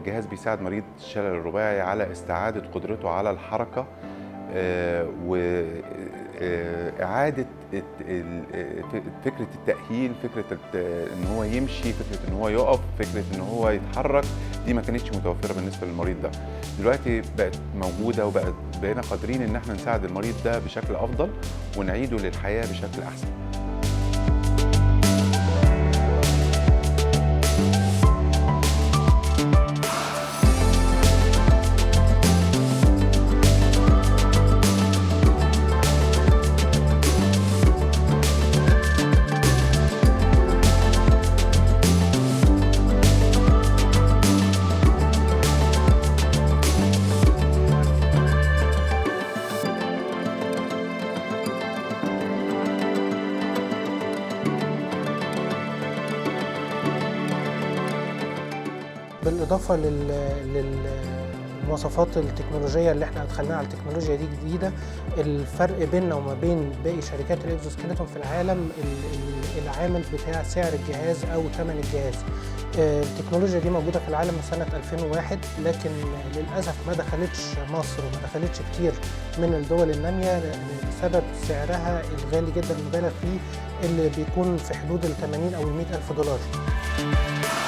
الجهاز بيساعد مريض الشلل الرباعي على استعادة قدرته على الحركة وإعادة فكرة التأهيل فكرة إن هو يمشي فكرة إن هو يقف فكرة إن هو يتحرك دي ما كانتش متوفرة بالنسبة للمريض ده دلوقتي بقت موجودة وبقت بقينا قادرين إن احنا نساعد المريض ده بشكل أفضل ونعيده للحياة بشكل أحسن بالاضافه لل... للمواصفات التكنولوجيه اللي احنا ادخلناها على التكنولوجيا دي جديده الفرق بيننا وما بين باقي شركات الاكزوسكيلتون في العالم العامل بتاع سعر الجهاز او ثمن الجهاز التكنولوجيا دي موجوده في العالم من سنه 2001 لكن للاسف ما دخلتش مصر وما دخلتش كتير من الدول الناميه بسبب سعرها الغالي جدا المبالغ فيه اللي بيكون في حدود ال 80 او ال 100 الف دولار